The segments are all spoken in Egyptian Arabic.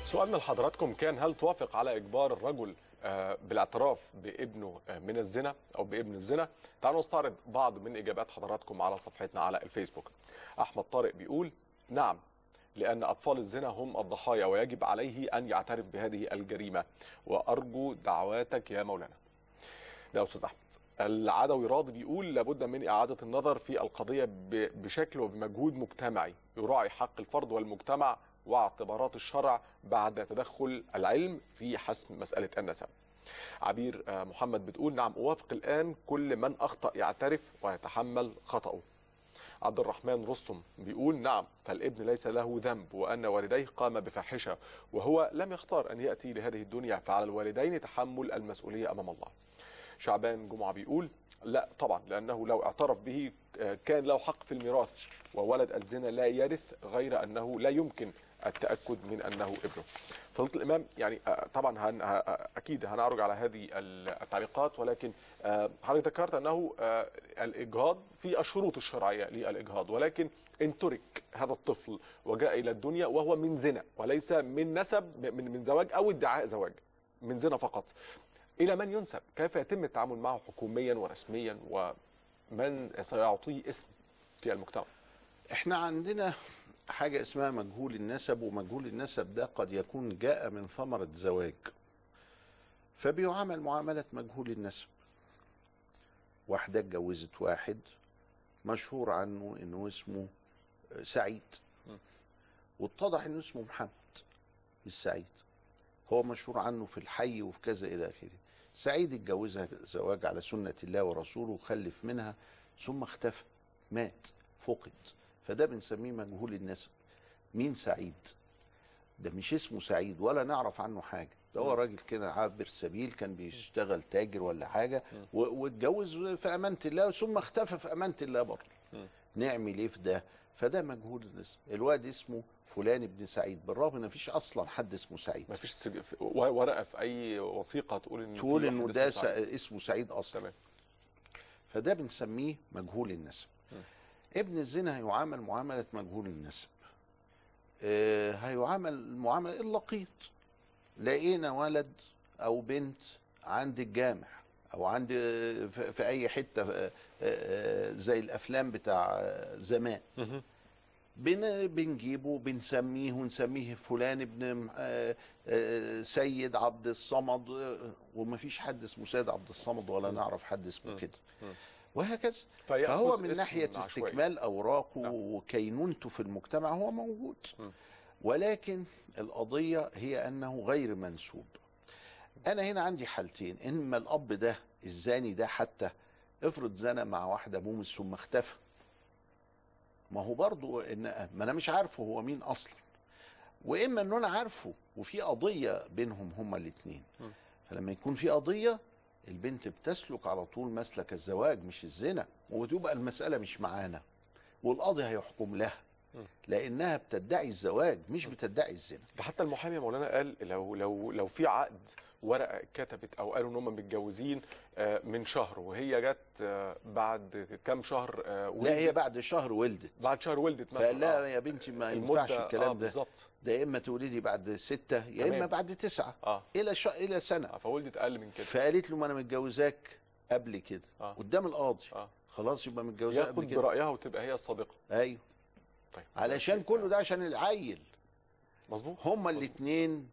سؤالنا لحضراتكم كان هل توافق على اجبار الرجل آه، بالاعتراف بابنه آه، من الزنا او بابن الزنا تعالوا نستعرض بعض من اجابات حضراتكم على صفحتنا على الفيسبوك احمد طارق بيقول نعم لأن أطفال الزنا هم الضحايا ويجب عليه أن يعترف بهذه الجريمة وأرجو دعواتك يا مولانا ده أستاذ أحمد العدوي راضي بيقول لابد من إعادة النظر في القضية ب- بشكل وبمجهود مجتمعي يراعي حق الفرد والمجتمع واعتبارات الشرع بعد تدخل العلم في حسم مسألة النسب عبير آه، محمد بتقول نعم أوافق الآن كل من أخطأ يعترف ويتحمل خطأه عبد الرحمن رستم بيقول نعم فالابن ليس له ذنب وأن والديه قام بفاحشة وهو لم يختار أن يأتي لهذه الدنيا فعلى الوالدين تحمل المسؤولية أمام الله شعبان جمعة بيقول لا طبعا لأنه لو اعترف به آه، كان له حق في الميراث وولد الزنا لا يرث غير أنه لا يمكن التأكد من أنه ابنه فضيلة الإمام يعني آه، طبعا هن آه، أكيد هنعرج على هذه التعليقات ولكن آه، حضرتك ذكرت أنه آه، الإجهاض في الشروط الشرعية للإجهاض ولكن إن ترك هذا الطفل وجاء إلى الدنيا وهو من زنا وليس من نسب من من زواج أو ادعاء زواج من زنا فقط إلى من ينسب كيف يتم التعامل معه حكوميا ورسميا ومن سيعطيه اسم في المجتمع احنا عندنا حاجة اسمها مجهول النسب ومجهول النسب ده قد يكون جاء من ثمرة زواج فبيعامل معاملة مجهول النسب واحدة اتجوزت واحد مشهور عنه انه اسمه سعيد واتضح انه اسمه محمد السعيد هو مشهور عنه في الحي وفي كذا الى اخره سعيد اتجوزها زواج على سنة الله ورسوله وخلف منها ثم اختفى مات فقد فده بنسميه مجهول النسب مين سعيد ده مش اسمه سعيد ولا نعرف عنه حاجة ده هو راجل كده عابر سبيل كان بيشتغل تاجر ولا حاجة و- واتجوز في أمانة الله ثم اختفى في أمانة الله برضه نعمل ايه في ده فده مجهول النسب الواد اسمه فلان ابن سعيد بالرغم ان مفيش اصلا حد اسمه سعيد ما فيش سج... في- ورقة في أي وثيقة تقول إن تقول في انه واحد ده اسمه سعيد. س- اسمه سعيد اصلا تمام فده بنسميه مجهول النسب ابن الزنا هيعامل معاملة مجهول النسب آه، هيعامل معاملة اللقيط لقينا ولد أو بنت عند الجامع أو عند في في أي حتة آه، آه، زي الأفلام بتاع آه، زمان بن بنجيبه بنسميه ونسميه فلان ابن آه، آه، سيد عبد الصمد آه، ومفيش حد اسمه سيد عبد الصمد ولا نعرف حد اسمه كده وهكذا فيأخذ فهو من اسم ناحية عشوائي. استكمال أوراقه نعم. وكينونته في المجتمع هو موجود م. ولكن القضية هي أنه غير منسوب أنا هنا عندي حالتين إما الأب ده الزاني ده حتى افرض زنى مع واحدة مومس ثم اختفى ما هو برضو إن ما أنا مش عارفه هو مين أصلا وإما إن أنا عارفه وفي قضية بينهم هما الاتنين فلما يكون في قضية البنت بتسلك على طول مسلك الزواج مش الزنا وتبقى المسألة مش معانا والقاضي هيحكم لها لأنها بتدعي الزواج مش بتدعي الزنا ده حتى المحامي يا مولانا قال لو لو لو في عقد ورقه اتكتبت او قالوا ان هم متجوزين آه، من شهر وهي جت آه، بعد كام شهر آه، لا هي ولدت. بعد شهر ولدت بعد شهر ولدت مثلا فقال لها آه. يا بنتي ما المدة- ينفعش آه الكلام ده بالظبط ده يا اما تولدي بعد ستة يا تمام. اما بعد تسعة اه الى ش... الى سنة آه، فولدت اقل من كده فقالت له ما انا متجوزاك قبل كده آه. قدام القاضي اه خلاص يبقى متجوزاك ياخد قبل كده برايها وتبقى هي الصادقه ايوه طيب علشان كله ده عشان العيل مظبوط هما الاثنين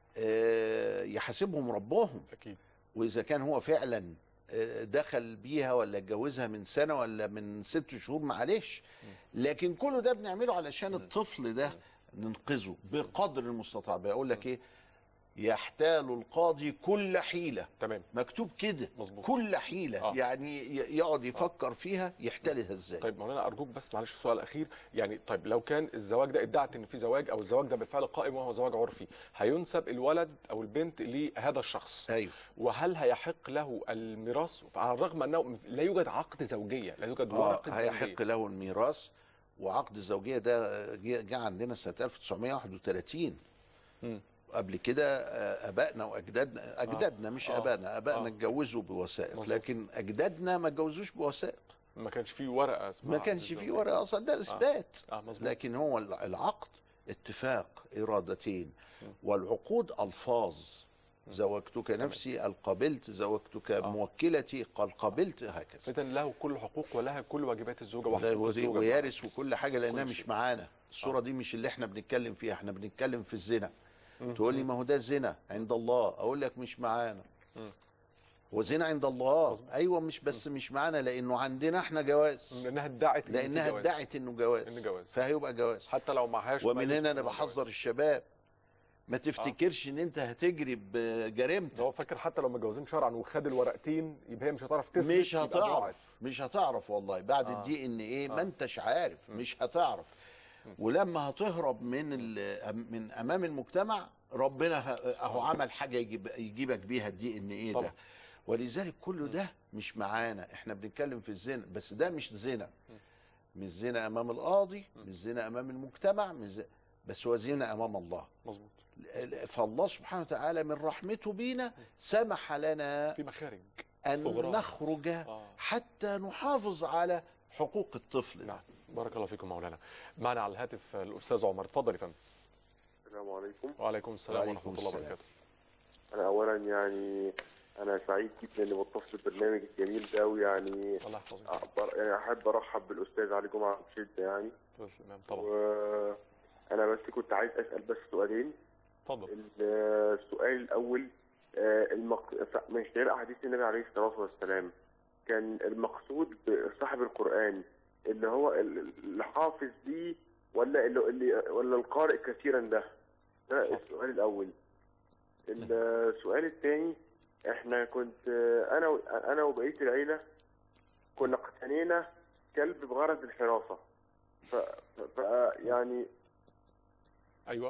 يحاسبهم ربهم اكيد واذا كان هو فعلا آه، دخل بيها ولا اتجوزها من سنه ولا من ست شهور معلش لكن كله ده بنعمله علشان الطفل ده ننقذه بقدر المستطاع بقول لك ايه يحتال القاضي كل حيله تمام مكتوب كده مظبوط. كل حيله آه. يعني ي- يقعد يفكر فيها يحتلها ازاي طيب مولانا ارجوك بس معلش سؤال اخير يعني طيب لو كان الزواج ده ادعت ان في زواج او الزواج ده بالفعل قائم وهو زواج عرفي هينسب الولد او البنت لهذا الشخص ايوه وهل هيحق له الميراث على الرغم انه لا يوجد عقد زوجيه لا يوجد اه ورقه هيحق زوجيه له الميراث وعقد الزوجيه ده جه جه عندنا سنه 1931 مم. قبل كده آه، ابائنا واجدادنا اجدادنا مش آه. ابائنا ابائنا آه. اتجوزوا بوثائق مظبوط. لكن اجدادنا ما اتجوزوش بوثائق ما كانش فيه ورقه اسمها ما عقد كانش في الزوجية. ورقه اصلا ده اثبات اه مظبوط لكن هو العقد اتفاق ارادتين والعقود الفاظ زوجتك نفسي القبلت زوجتك موكلتي قال قبلت هكذا اذا له كل الحقوق ولها كل واجبات الزوجه ده وحقوق ودي- الزوجه ويرث وكل حاجه لانها كل مش شيء. معانا الصوره دي مش اللي احنا بنتكلم فيها احنا بنتكلم في الزنا تقول لي ما هو ده زنا عند الله اقول لك مش معانا هو زنا عند الله ايوه مش بس مش معانا لانه عندنا احنا جواز لانها ادعت إن في لانها جواز. ادعت انه جواز إنه جواز. فهيبقى جواز حتى لو معهاش ومن مال هنا انا يسكن جواز. بحذر الشباب ما تفتكرش ان انت هتجري ده بجريمتك هو فاكر حتى لو متجوزين شرعا وخد الورقتين يبقى هي مش هتعرف تثبت مش يبقى ضاعت. هتعرف مش هتعرف والله بعد آه. الدي ان ايه آه. ما انتش عارف مش هتعرف ولما هتهرب من ال- من امام المجتمع ربنا ه- اهو عمل حاجه يجيب يجيبك بيها الدي ان ايه طبعا. ده ولذلك كل ده مش معانا احنا بنتكلم في الزنا بس ده مش زنا مش زنا امام القاضي مش زنا امام المجتمع مش زنا بس هو زنا امام الله مظبوط فالله سبحانه وتعالى من رحمته بينا سمح لنا في مخارج أن ثغرات. نخرج آه. حتى نحافظ على حقوق الطفل ده. نعم بارك الله فيكم مولانا معنا على الهاتف الاستاذ عمر اتفضل يا فندم السلام عليكم وعليكم السلام وعليكم ورحمه الله السلام. وبركاته انا اولا يعني انا سعيد جدا اني بتصل بالبرنامج الجميل ده ويعني الله يحفظك أعبر يعني احب ارحب بالاستاذ علي جمعه بشده يعني تمام طبعا وانا بس كنت عايز اسال بس سؤالين اتفضل السؤال الاول آه، المق... ف- من خلال احاديث النبي عليه الصلاه والسلام كان المقصود بصاحب القران اللي هو ال- اللي حافظ بيه ولا اللي اللي- ولا القارئ كثيرا ده ده السؤال الاول السؤال الثاني احنا كنت آه، انا و- انا وبقيه العيله كنا اقتنينا كلب بغرض الحراسه ف... ف... ف... يعني ايوه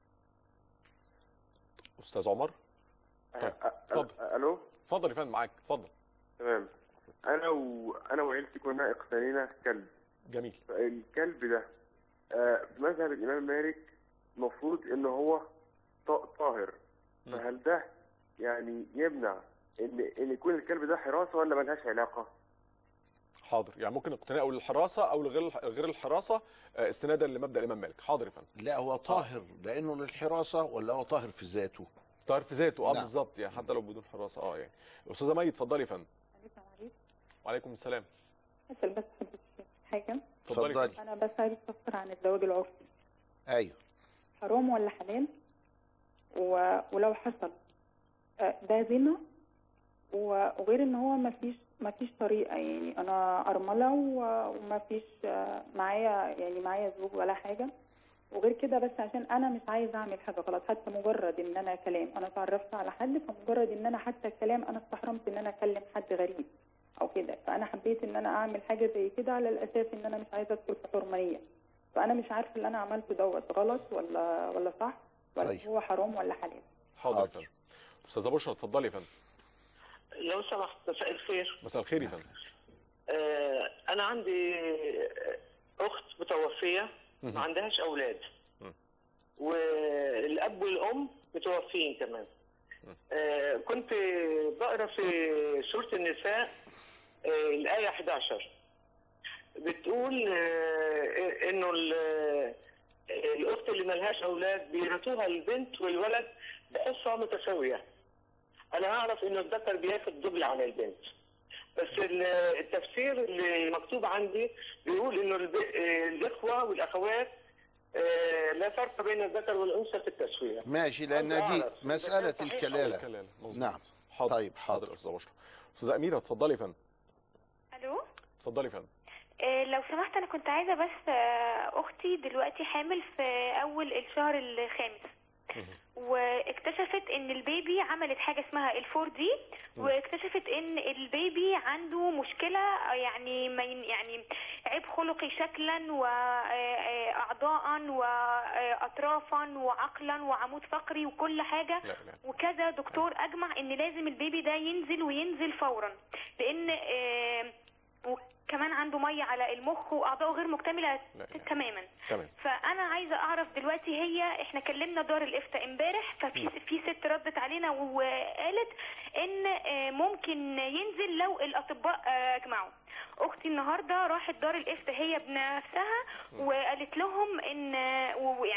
استاذ عمر طيب، أ- أ- اتفضل. الو اتفضل يا فندم معاك اتفضل تمام انا وانا وعيلتي كنا اقتنينا كلب جميل الكلب ده آه، بمذهب الامام مالك المفروض ان هو ط- طاهر مم. فهل ده يعني يمنع ان ان يكون الكلب ده حراسه ولا ملهاش علاقه؟ حاضر يعني ممكن اقتناء للحراسه او لغير غير الحراسه آه، استنادا لمبدا الامام مالك حاضر يا فندم لا هو طاهر لانه للحراسه ولا هو طاهر في ذاته طاهر في ذاته اه نعم. بالظبط يعني حتى لو بدون حراسه اه يعني استاذه مي اتفضلي يا فندم السلام عليكم وعليكم السلام اسال بس حضرتك حاجه اتفضلي يا اتفضلي. فندم. انا بس عايز استفسر عن الزواج العرفي ايوه حرام ولا حلال و... ولو حصل آه، ده زنا و- وغير ان هو ما فيش ما فيش طريقه يعني انا ارمله و- وما فيش آه، معايا يعني معايا زوج ولا حاجه وغير كده بس عشان انا مش عايزه اعمل حاجه غلط حتى مجرد ان انا كلام انا اتعرفت على حد فمجرد ان انا حتى الكلام انا استحرمت ان انا اكلم حد غريب او كده فانا حبيت ان انا اعمل حاجه زي كده على الاساس ان انا مش عايزه ادخل في حرمانيه فانا مش عارفه اللي انا عملته دوت غلط ولا ولا صح ولا طيب. هو حرام ولا حلال حاضر يا حاضر. فندم استاذه بشرى اتفضلي يا فندم لو سمحت مساء الخير مساء الخير يا فندم آه، انا عندي اخت متوفيه مهم. ما عندهاش اولاد مم. والاب والام متوفين كمان آه، كنت بقرا في سوره النساء آه، الايه 11 بتقول آه، انه ال- الاخت اللي ملهاش اولاد بيرثوها البنت والولد بحصه متساويه انا اعرف انه الذكر بياخد دبل على البنت بس ال- التفسير اللي مكتوب عندي بيقول انه الب- الاخوه والاخوات آه، لا فرق بين الذكر والانثى في التسويه ماشي لان عايز دي أعرف مساله إذا كان صحيح أو الكلاله الكلام مظبوط نعم. حاضر طيب، حاضر. حاضر استاذه بشرى استاذه اميره اتفضلي يا فندم الو اتفضلي يا فندم آه، لو سمحت انا كنت عايزه بس آه، اختي دلوقتي حامل في اول الشهر الخامس واكتشفت ان البيبي عملت حاجه اسمها الفور دي واكتشفت ان البيبي عنده مشكله آه، يعني ما ين- يعني عيب خلقي شكلا واعضاء واطرافا وعقلا وعمود فقري وكل حاجه لا لا وكذا دكتور اجمع ان لازم البيبي ده ينزل وينزل فورا لان آه، وكمان عنده ميه على المخ واعضائه غير مكتمله لا. تماما تمام فانا عايزه اعرف دلوقتي هي احنا كلمنا دار الافتاء امبارح ففي في ست ردت علينا وقالت ان آه، ممكن ينزل لو الاطباء آه، اجمعوا اختي النهارده راحت دار الافتاء هي بنفسها وقالت لهم ان ويعني و-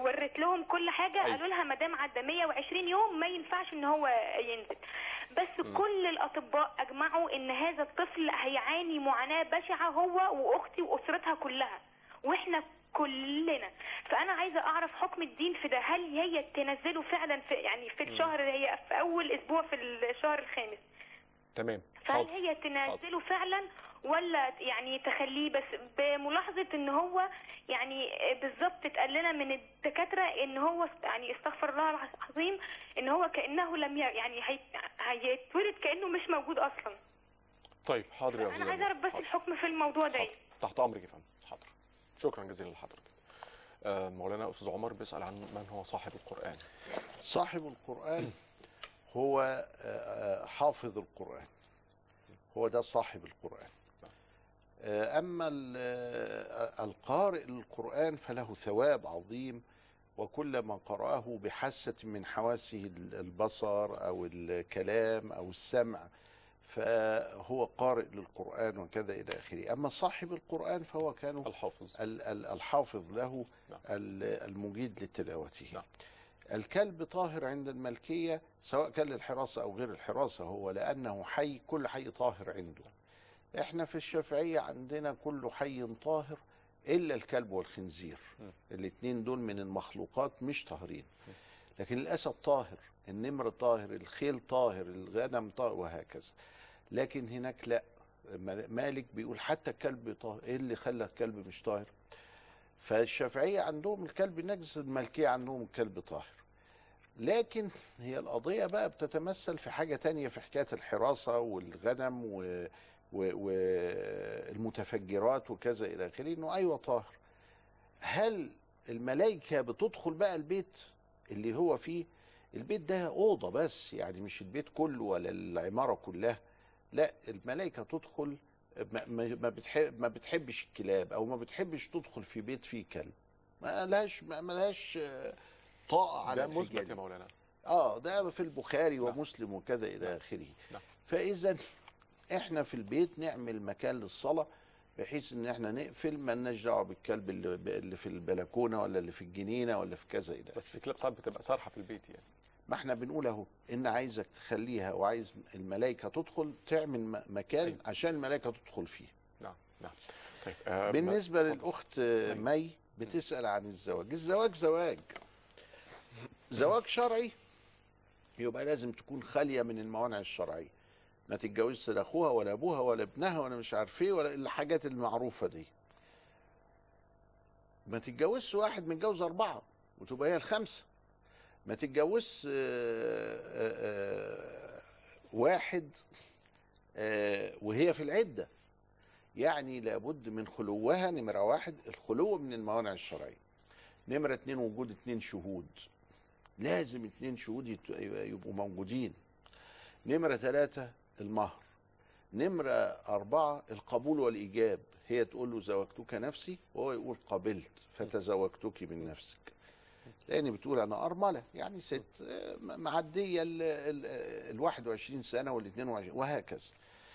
وريت لهم كل حاجه أيوة. قالوا لها ما دام عدى 120 يوم ما ينفعش ان هو ينزل بس كل الاطباء اجمعوا ان هذا الطفل هيعاني معاناه بشعه هو واختي واسرتها كلها واحنا كلنا فانا عايزه اعرف حكم الدين في ده هل هي تنزله فعلا في يعني في الشهر هي في اول اسبوع في الشهر الخامس تمام فهل حاضر. هي تنزله فعلا ولا يعني تخليه بس بملاحظه ان هو يعني بالظبط اتقال لنا من الدكاتره ان هو يعني استغفر الله العظيم ان هو كانه لم ي- يعني هي- هيتولد كانه مش موجود اصلا طيب حاضر يا انا استاذ عايزه اعرف بس حاضر. الحكم في الموضوع ده حاضر. تحت امرك يا فندم حاضر شكرا جزيلا لحضرتك آه، مولانا استاذ عمر بيسال عن من هو صاحب القران صاحب القرآن هو آه، آه، حافظ القرآن هو ده صاحب القرآن آه، أما ال- آه، القارئ للقرآن فله ثواب عظيم وكلما قرأه بحاسة من حواسه البصر أو الكلام أو السمع فهو قارئ للقرآن وكذا إلى آخره أما صاحب القرآن فهو كان الحافظ ال- ال- الحافظ له نعم. ال- المجيد لتلاوته نعم. الكلب طاهر عند الملكية سواء كان للحراسة أو غير الحراسة هو لأنه حي كل حي طاهر عنده احنا في الشافعية عندنا كل حي طاهر إلا الكلب والخنزير الاثنين دول من المخلوقات مش طاهرين لكن الأسد طاهر النمر طاهر الخيل طاهر الغنم طاهر وهكذا لكن هناك لا مالك بيقول حتى الكلب طاهر ايه اللي خلى الكلب مش طاهر فالشافعية عندهم الكلب نجس المالكية عندهم الكلب طاهر لكن هي القضية بقى بتتمثل في حاجة تانية في حكاية الحراسة والغنم و والمتفجرات وكذا إلى آخره إنه أيوة طاهر هل الملائكة بتدخل بقى البيت اللي هو فيه البيت ده أوضة بس يعني مش البيت كله ولا العمارة كلها لا الملائكة تدخل ما, ما ما بتحب ما بتحبش الكلاب او ما بتحبش تدخل في بيت فيه كلب ما لهاش ما ما لهاش آه، طاقه على ده مثبت الحجاب يا مولانا اه ده في البخاري نعم. ومسلم وكذا الى اخره نعم. فاذا احنا في البيت نعمل مكان للصلاه بحيث ان احنا نقفل ما لناش دعوه بالكلب اللي, اللي في البلكونه ولا اللي في الجنينه ولا في كذا الى بس في كلاب ساعات بتبقى سارحه في البيت يعني ما احنا بنقول اهو ان عايزك تخليها وعايز الملائكه تدخل تعمل م- مكان أيوة. عشان الملائكه تدخل فيه نعم نعم طيب آه، بالنسبه ما- للاخت مي بتسال عن الزواج الزواج زواج زواج شرعي يبقى لازم تكون خاليه من الموانع الشرعيه ما تتجوزش لا اخوها ولا ابوها ولا ابنها ولا مش عارف ايه ولا الحاجات المعروفه دي ما تتجوزش واحد متجوز اربعه وتبقى هي الخمسه ما تتجوزش آه، آه، آه، واحد آه، وهي في العده يعني لابد من خلوها نمرة واحد الخلو من الموانع الشرعية نمرة اتنين وجود اتنين شهود لازم اتنين شهود يت- يبقوا موجودين نمرة ثلاثة المهر نمرة أربعة القبول والإيجاب هي تقول له زوجتك نفسي وهو يقول قبلت فتزوجتك من نفسك لأن بتقول أنا أرملة يعني ست آه، معدية ال ال- ال 21 سنة وال 22 وهكذا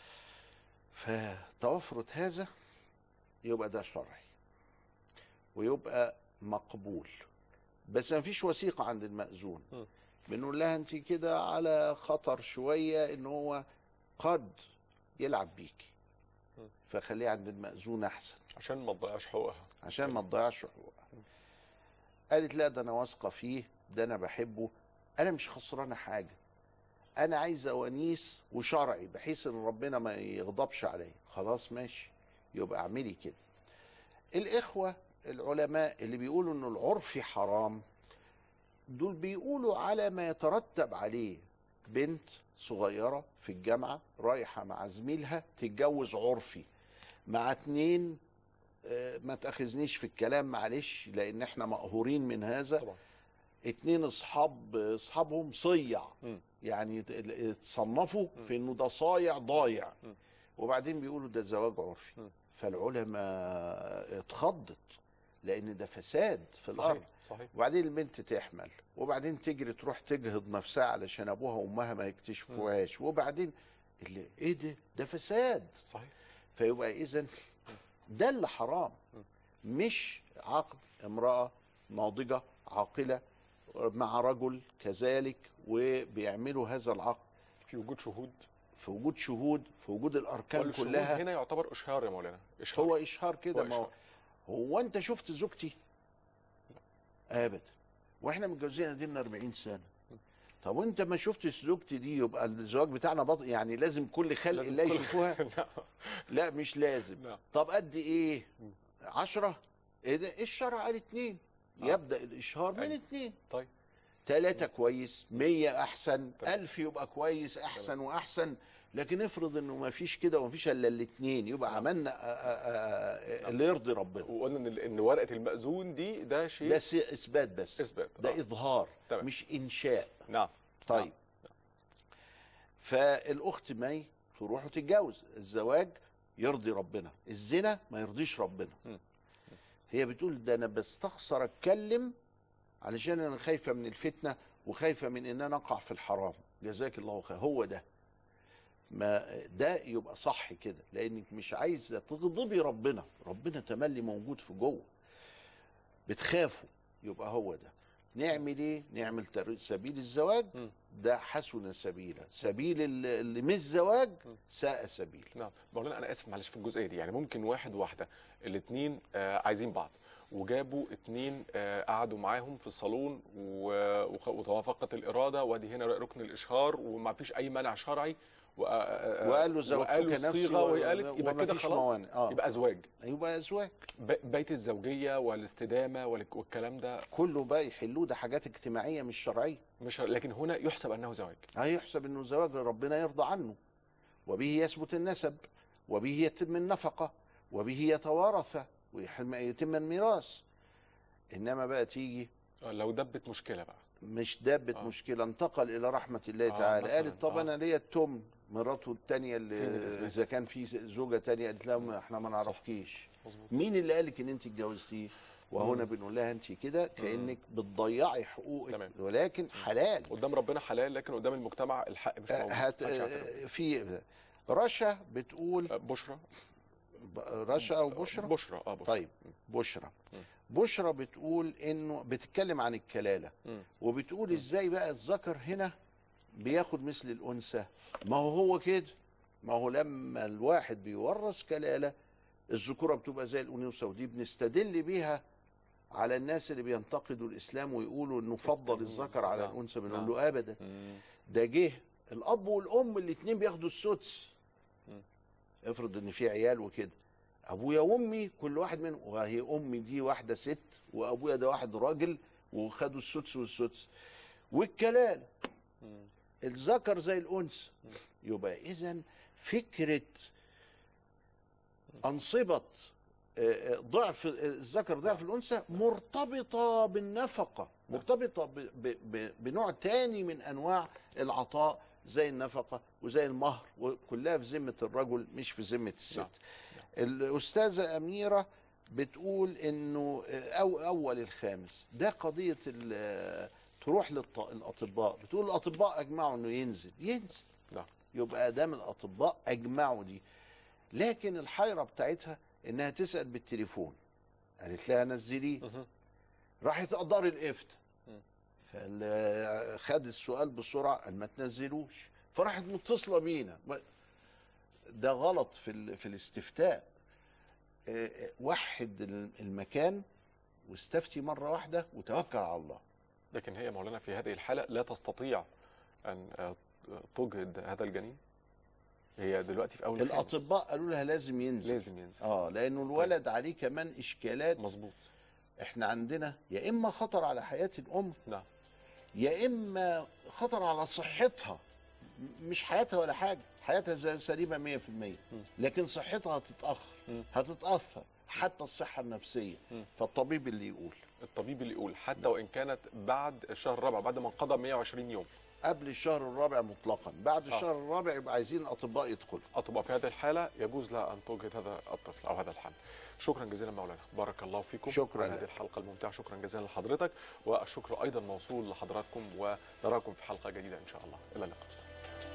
فتوفرة هذا يبقى ده شرعي ويبقى مقبول بس ما فيش وثيقة عند المأذون م. بنقول لها انت كده على خطر شوية ان هو قد يلعب بيكي م. فخليه عند المأذون احسن عشان ما تضيعش حقوقها عشان ما تضيعش حقوقها قالت لا ده انا واثقه فيه ده انا بحبه انا مش خسرانه حاجه انا عايزه ونيس وشرعي بحيث ان ربنا ما يغضبش عليا خلاص ماشي يبقى اعملي كده الاخوه العلماء اللي بيقولوا انه العرف حرام دول بيقولوا على ما يترتب عليه بنت صغيره في الجامعه رايحه مع زميلها تتجوز عرفي مع اتنين آه، ما تاخذنيش في الكلام معلش لان احنا مقهورين من هذا طبعا اتنين اصحاب اصحابهم صيع مم. يعني ت- ال- اتصنفوا في انه ده صايع ضايع مم. وبعدين بيقولوا ده زواج عرفي مم. فالعلماء اتخضت لان ده فساد في الارض صحيح صحيح وبعدين البنت تحمل وبعدين تجري تروح تجهض نفسها علشان ابوها وامها ما يكتشفوهاش وبعدين اللي ايه ده ده فساد صحيح فيبقى اذا ده اللي حرام مش عقد امراه ناضجه عاقله مع رجل كذلك وبيعملوا هذا العقد في وجود شهود في وجود شهود في وجود الاركان والشهود كلها هنا يعتبر اشهار يا مولانا اشهار هو اشهار كده هو ما هو إشهار. هو انت شفت زوجتي ابدا واحنا متجوزين قديمنا 40 سنه طب وانت ما شفتش زوجتي دي يبقى الزواج بتاعنا بط... يعني لازم كل خلق لازم الله كل- يشوفوها نعم. لا مش لازم نعم. طب قد ايه مم. عشرة ايه ده إيه الشرع قال اتنين آه. يبدأ الإشهار من أيوة. اتنين طيب تلاتة كويس مية أحسن تمام. ألف يبقى كويس أحسن وأحسن لكن افرض انه ما فيش كده وما فيش الا الاثنين يبقى عملنا آه، آه، آه، اللي يرضي ربنا وقلنا ان ان ورقه المأذون دي ده شيء ده سي- اثبات بس اثبات ده آه. اظهار تمام. مش انشاء نعم طيب فالاخت مي تروح وتتجوز الزواج يرضي ربنا الزنا ما يرضيش ربنا م. هي بتقول ده انا بستخسر اتكلم علشان انا خايفه من الفتنه وخايفه من ان انا اقع في الحرام جزاك الله خير هو ده ما ده يبقى صح كده لانك مش عايزه تغضبي ربنا ربنا تملي موجود في جوه بتخافوا يبقى هو ده نعمل ايه نعمل تر- سبيل الزواج م. ده حسن سبيلا سبيل ال- اللي مش زواج م. ساء سبيل نعم مولانا انا اسف معلش في الجزئيه دي يعني ممكن واحد وواحده الاثنين آه عايزين بعض وجابوا اتنين آه قعدوا معاهم في الصالون و- وخ- وتوافقت الاراده وادي هنا ركن الاشهار وما فيش اي مانع شرعي و- آه، وقال له زوجتك وقالوا نفسي الصيغه و- وهي قالت يبقى وما كده فيش خلاص موانع. آه. يبقى ازواج يبقى ازواج ب- بيت الزوجيه والاستدامه وال- والكلام ده كله بقى يحلوه ده حاجات اجتماعيه مش شرعيه مش لكن هنا يحسب انه زواج هيحسب انه زواج ربنا يرضى عنه وبه يثبت النسب وبه يتم النفقه وبه يتوارث ويتم الميراث انما بقى تيجي آه، لو دبت مشكله بقى مش دابت آه. آه. مشكله انتقل الى رحمه الله آه، آه تعالى مثلاً، قالت طب آه. انا ليا التم مراته الثانيه فين اللي الإثبات؟ اذا كان في زوجه ثانيه قالت لها ما احنا ما نعرفكيش مظبوط مين اللي قالك ان انت اتجوزتيه وهنا مم. بنقول لها انت كده كانك بتضيعي حقوقك تمام. ولكن حلال قدام ربنا حلال لكن قدام المجتمع الحق مش موجود هت محدش يعترف. في رشا بتقول آه، بشرى ب- رشا او بشرى بشرى اه بشرى طيب بشرى مم. بشرى بتقول انه بتتكلم عن الكلاله مم. وبتقول ازاي بقى الذكر هنا بياخد مثل الانثى ما هو هو كده ما هو لما الواحد بيورث كلاله الذكوره بتبقى زي الانوثه ودي بنستدل بيها على الناس اللي بينتقدوا الاسلام ويقولوا انه فضل الذكر على نعم. الانثى بنقول نعم. له ابدا مم. ده جه الاب والام الاثنين بياخدوا السدس مم. افرض ان في عيال وكده ابويا وامي كل واحد منهم وهي امي دي واحده ست وابويا ده واحد راجل وخدوا السدس والسدس والكلاله مم. الذكر زي الانثى يبقى اذا فكره انصبه آه، آه، ضعف الذكر ضعف الانثى مرتبطه بالنفقه مرتبطه ب- ب- ب- بنوع تاني من انواع العطاء زي النفقه وزي المهر وكلها في ذمه الرجل مش في ذمه الست نعم. الاستاذه اميره بتقول انه آه، او اول الخامس ده قضيه ال- تروح للاطباء بتقول الاطباء اجمعوا انه ينزل ينزل نعم. يبقى ادام الاطباء اجمعوا دي لكن الحيره بتاعتها انها تسال بالتليفون قالت لها نزليه مهم. راحت اقدار الافتاء مم. فخد السؤال بسرعه قال ما تنزلوش فراحت متصله بينا ده غلط في ال- في الاستفتاء آه، آه، وحد المكان واستفتي مره واحده وتوكل على الله لكن هي مولانا في هذه الحالة لا تستطيع أن آه، تجهد هذا الجنين هي دلوقتي في أول الخامس. الاطباء قالوا لها لازم ينزل لازم ينزل اه لانه الولد عليه كمان اشكالات مظبوط احنا عندنا يا اما خطر على حياه الام نعم يا اما خطر على صحتها م- مش حياتها ولا حاجه حياتها زي سليمه 100% لكن صحتها هتتاخر مم. هتتاثر حتى الصحه النفسيه مم. فالطبيب اللي يقول الطبيب اللي يقول حتى وإن كانت بعد الشهر الرابع بعد ما انقضى 120 يوم قبل الشهر الرابع مطلقا بعد آه. الشهر الرابع يبقى عايزين اطباء يدخلوا أطباء في هذه الحالة يجوز لها أن تجهد هذا الطفل أو هذا الحمل شكرا جزيلا مولانا بارك الله فيكم شكراً على لك. هذه الحلقة الممتعة شكرا جزيلا لحضرتك والشكر أيضا موصول لحضراتكم ونراكم في حلقة جديدة إن شاء الله إلى اللقاء